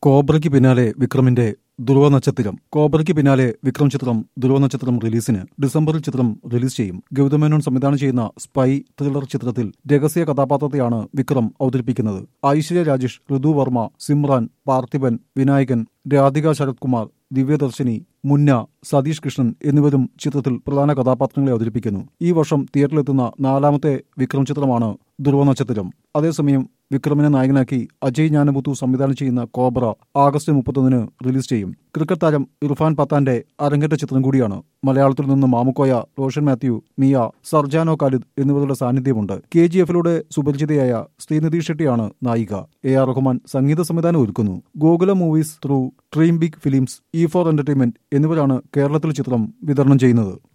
കോബ്രയ്ക്ക് പിന്നാലെ വിക്രമിന്റെ ധ്രുവ നക്ഷത്രം കോബ്രയ്ക്ക് പിന്നാലെ വിക്രം ചിത്രം ധ്രുവ നക്ഷത്രം റിലീസിന് ഡിസംബറിൽ ചിത്രം റിലീസ് ചെയ്യും ഗൗതമേനോൻ സംവിധാനം ചെയ്യുന്ന സ്പൈ ത്രില്ലർ ചിത്രത്തിൽ രഹസ്യ കഥാപാത്രത്തെയാണ് വിക്രം അവതരിപ്പിക്കുന്നത് ഐശ്വര്യ രാജേഷ് ഋതു വർമ്മ സിമ്രാൻ പാർത്ഥിബൻ വിനായകൻ രാധിക ശരത് കുമാർ ദിവ്യദർശിനി മുന്ന സതീഷ് കൃഷ്ണൻ എന്നിവരും ചിത്രത്തിൽ പ്രധാന കഥാപാത്രങ്ങളെ അവതരിപ്പിക്കുന്നു ഈ വർഷം തിയേറ്ററിലെത്തുന്ന നാലാമത്തെ വിക്രം ചിത്രമാണ് ധ്രുവ നക്ഷത്രം അതേസമയം വിക്രമിനെ നായകനാക്കി അജയ് ജ്ഞാനമുത്തു സംവിധാനം ചെയ്യുന്ന കോബ്ര ആഗസ്റ്റ് മുപ്പത്തൊന്നിന് റിലീസ് ചെയ്യും ക്രിക്കറ്റ് താരം ഇർഫാൻ പത്താന്റെ അരങ്ങേറ്റ ചിത്രം കൂടിയാണ് മലയാളത്തിൽ നിന്ന് മാമുക്കോയ റോഷൻ മാത്യു മിയ സർജാനോ ഖാലിദ് എന്നിവരുടെ സാന്നിധ്യമുണ്ട് കെ ജി എഫിലൂടെ സുപരിചിതയായ ശ്രീനിധി ഷെട്ടിയാണ് നായിക എ ആർ റഹ്മാൻ സംഗീത സംവിധാനം ഒരുക്കുന്നു Gokulam movies through dream big films E four entertainment എന്നിവരാണ് കേരളത്തിൽ ചിത്രം വിതരണം ചെയ്യുന്നത്